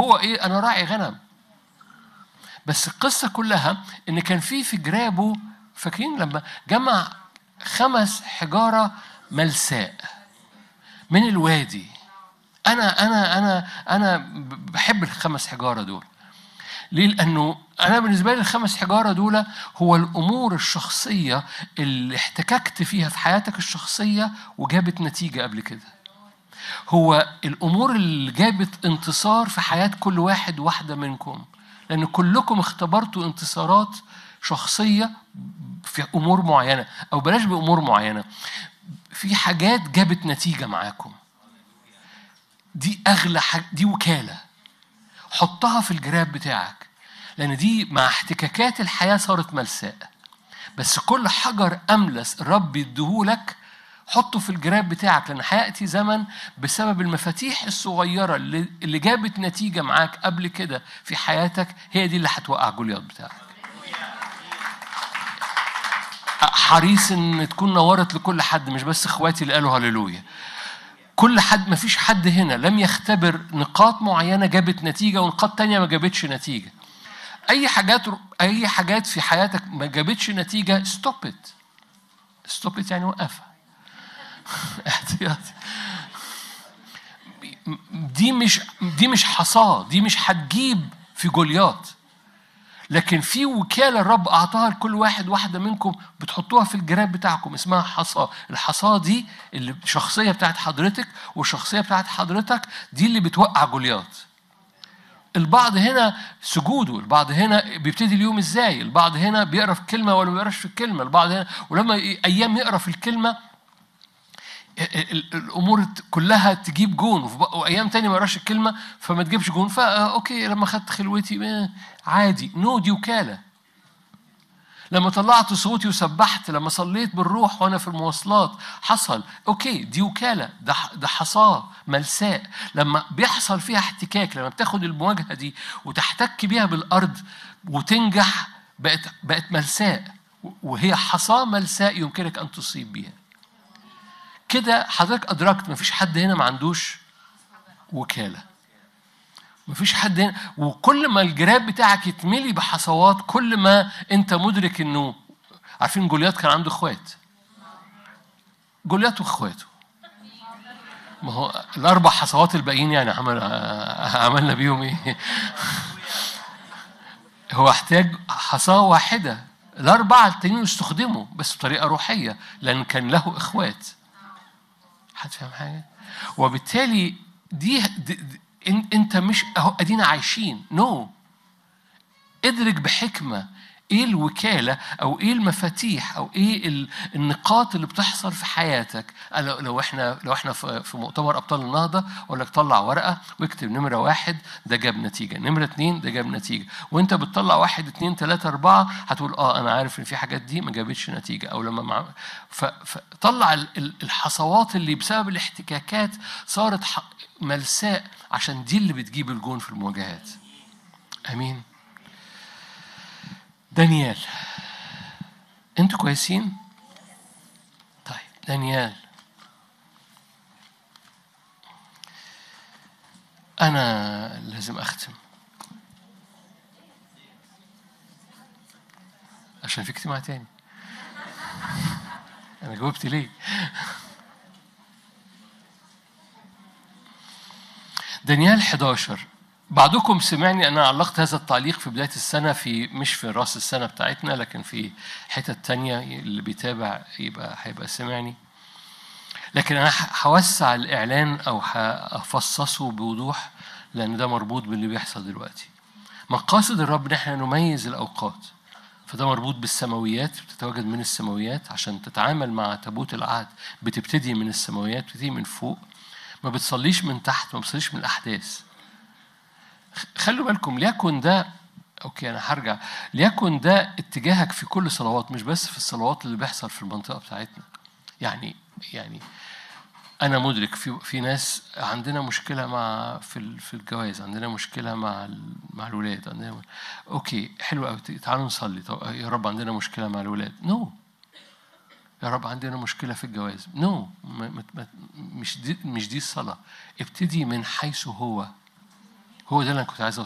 هو ايه انا راعي غنم بس القصه كلها ان كان في في جرابه فاكرين لما جمع خمس حجاره ملساء من الوادي انا انا انا انا بحب الخمس حجاره دول ليه؟ لأنه أنا بالنسبة لي الخمس حجارة دول هو الأمور الشخصية اللي احتككت فيها في حياتك الشخصية وجابت نتيجة قبل كده. هو الأمور اللي جابت انتصار في حياة كل واحد واحدة منكم. لأن كلكم اختبرتوا انتصارات شخصية في أمور معينة أو بلاش بأمور معينة. في حاجات جابت نتيجة معاكم. دي أغلى حاجة دي وكالة. حطها في الجراب بتاعك لأن دي مع احتكاكات الحياة صارت ملساء بس كل حجر أملس الرب يديهولك حطه في الجراب بتاعك لأن هيأتي زمن بسبب المفاتيح الصغيرة اللي, اللي جابت نتيجة معاك قبل كده في حياتك هي دي اللي هتوقع جولياط بتاعك حريص ان تكون نورت لكل حد مش بس اخواتي اللي قالوا هللويا كل حد ما فيش حد هنا لم يختبر نقاط معينة جابت نتيجة ونقاط تانية ما جابتش نتيجة أي حاجات أي حاجات في حياتك ما جابتش نتيجة ستوب ات ستوب ات يعني وقفها احتياطي دي مش دي مش حصاة دي مش هتجيب في جولياط لكن في وكاله الرب اعطاها لكل واحد واحده منكم بتحطوها في الجراب بتاعكم اسمها حصاه الحصاه دي اللي الشخصيه بتاعت حضرتك والشخصيه بتاعت حضرتك دي اللي بتوقع جولياط البعض هنا سجوده البعض هنا بيبتدي اليوم ازاي البعض هنا بيقرا في كلمه ولا ما بيقراش في الكلمه البعض هنا ولما ايام يقرا في الكلمه الامور كلها تجيب جون وايام تاني ما يقراش الكلمه فما تجيبش جون فا اوكي لما خدت خلوتي عادي نو دي وكاله لما طلعت صوتي وسبحت لما صليت بالروح وانا في المواصلات حصل اوكي دي وكاله ده ده حصاه ملساء لما بيحصل فيها احتكاك لما بتاخد المواجهه دي وتحتك بيها بالارض وتنجح بقت بقت ملساء وهي حصاه ملساء يمكنك ان تصيب بيها كده حضرتك أدركت مفيش حد هنا ما عندوش وكالة مفيش حد هنا وكل ما الجراب بتاعك يتملي بحصوات كل ما أنت مدرك إنه عارفين جوليات كان عنده إخوات جوليات وإخواته ما هو الأربع حصوات الباقيين يعني عمل عملنا بيهم إيه؟ هو احتاج حصاة واحدة الأربعة التانيين استخدموا بس بطريقة روحية لأن كان له إخوات حد فاهم حاجه؟ وبالتالي دي, دي, دي انت مش اهو ادينا عايشين نو no. ادرك بحكمه ايه الوكاله او ايه المفاتيح او ايه النقاط اللي بتحصل في حياتك لو احنا لو احنا في مؤتمر ابطال النهضه اقول لك طلع ورقه واكتب نمره واحد ده جاب نتيجه نمره اثنين ده جاب نتيجه وانت بتطلع واحد اثنين ثلاثه اربعه هتقول اه انا عارف ان في حاجات دي ما جابتش نتيجه او لما مع فطلع الحصوات اللي بسبب الاحتكاكات صارت ملساء عشان دي اللي بتجيب الجون في المواجهات امين دانيال انتوا كويسين طيب دانيال انا لازم اختم عشان في اجتماع تاني انا جاوبت ليه دانيال 11 بعضكم سمعني انا علقت هذا التعليق في بدايه السنه في مش في راس السنه بتاعتنا لكن في حتت تانية اللي بيتابع يبقى هيبقى سمعني لكن انا هوسع الاعلان او هفصصه بوضوح لان ده مربوط باللي بيحصل دلوقتي مقاصد الرب ان احنا نميز الاوقات فده مربوط بالسماويات بتتواجد من السماويات عشان تتعامل مع تابوت العهد بتبتدي من السماويات بتبتدي من فوق ما بتصليش من تحت ما بتصليش من الاحداث خلوا بالكم ليكن ده اوكي انا هرجع ليكن ده اتجاهك في كل صلوات مش بس في الصلوات اللي بيحصل في المنطقه بتاعتنا يعني يعني انا مدرك في في ناس عندنا مشكله مع في في الجواز عندنا مشكله مع مع الولاد عندنا اوكي حلو قوي تعالوا نصلي طب يا رب عندنا مشكله مع الولاد نو no. يا رب عندنا مشكله في الجواز نو no. مش دي مش دي الصلاه ابتدي من حيث هو هو ده اللي انا كنت عايز